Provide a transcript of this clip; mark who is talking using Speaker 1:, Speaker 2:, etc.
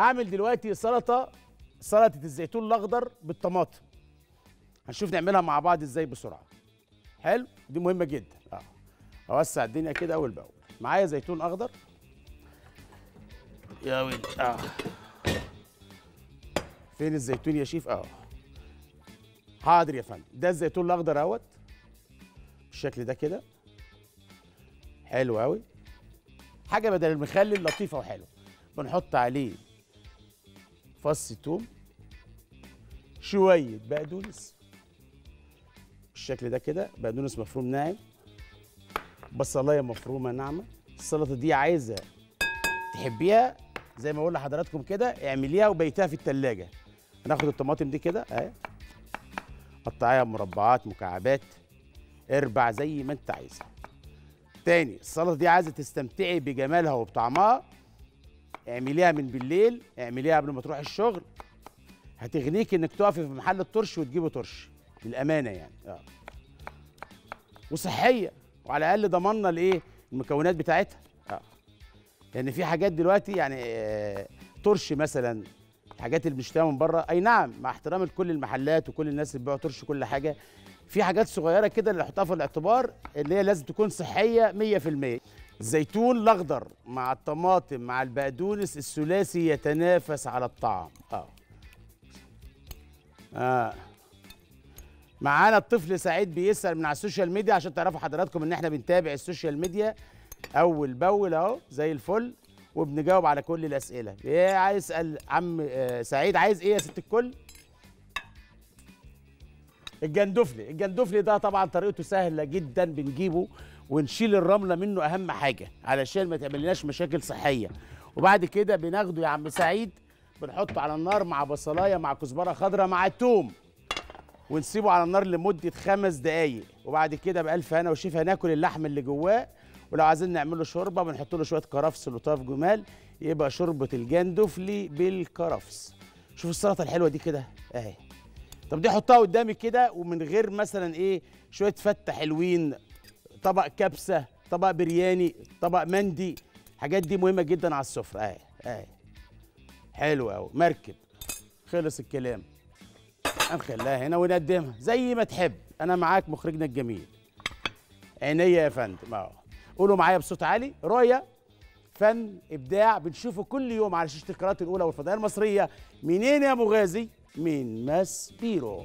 Speaker 1: هعمل دلوقتي سلطه سلطه الزيتون الاخضر بالطماطم هنشوف نعملها مع بعض ازاي بسرعه حلو دي مهمه جدا اه اوسع الدنيا كده اول باول معايا زيتون اخضر يا ويلي اه فين الزيتون يا شيف اه حاضر يا فندم ده الزيتون الاخضر اهوت بالشكل ده كده حلو قوي حاجه بدل المخلل لطيفه وحلوه بنحط عليه فص توم شويه بقدونس بالشكل ده كده بقدونس مفروم ناعم بصلايه مفرومه ناعمه السلطه دي عايزه تحبيها زي ما بقول لحضراتكم كده اعمليها وبيتها في التلاجة هناخد الطماطم دي كده اهي قطعيها مربعات مكعبات اربع زي ما انت عايزها تاني السلطه دي عايزه تستمتعي بجمالها وبطعمها اعمليها من بالليل اعمليها قبل ما تروحي الشغل هتغنيك انك تقفي في محل الطرش وتجيبي طرش للامانه يعني اه وصحيه وعلى الاقل ضمننا الايه المكونات بتاعتها اه لان في حاجات دلوقتي يعني آه طرش مثلا الحاجات اللي بنشتريها من بره اي نعم مع احترام لكل المحلات وكل الناس اللي بيبيعوا طرش كل حاجه في حاجات صغيره كده اللي نحطها في الاعتبار اللي هي لازم تكون صحيه 100% الزيتون الاخضر مع الطماطم مع البقدونس الثلاثي يتنافس على الطعام اه اه معانا الطفل سعيد بيسال من على السوشيال ميديا عشان تعرفوا حضراتكم ان احنا بنتابع السوشيال ميديا اول باول اهو زي الفل وبنجاوب على كل الاسئله ايه عايز اسال عم آه سعيد عايز ايه يا ست الكل الجندفلي الجندفلي ده طبعا طريقته سهله جدا بنجيبه ونشيل الرمله منه اهم حاجه علشان ما تعملناش مشاكل صحيه وبعد كده بناخده يا عم سعيد بنحطه على النار مع بصلايه مع كزبره خضراء مع توم ونسيبه على النار لمده خمس دقايق وبعد كده بألف هنا وشفا هناكل اللحم اللي جواه ولو عايزين نعمل له شوربه بنحط له شويه كرفس لطاف جمال يبقى شوربه الجندفلي بالكرفس شوف السلطه الحلوه دي كده اهي طب دي حطها قدامي كده ومن غير مثلا ايه شويه فته حلوين طبق كبسه طبق برياني طبق مندي الحاجات دي مهمه جدا على السفره اهي اهي حلو قوي مركب خلص الكلام هنخليها هنا ونقدمها زي ما تحب انا معاك مخرجنا الجميل عينيا يا فندم اهو قولوا معايا بصوت عالي رؤية فن ابداع بنشوفه كل يوم على شاشه القناه الاولى والفضائيه المصريه منين يا مغازي من ماس بيرو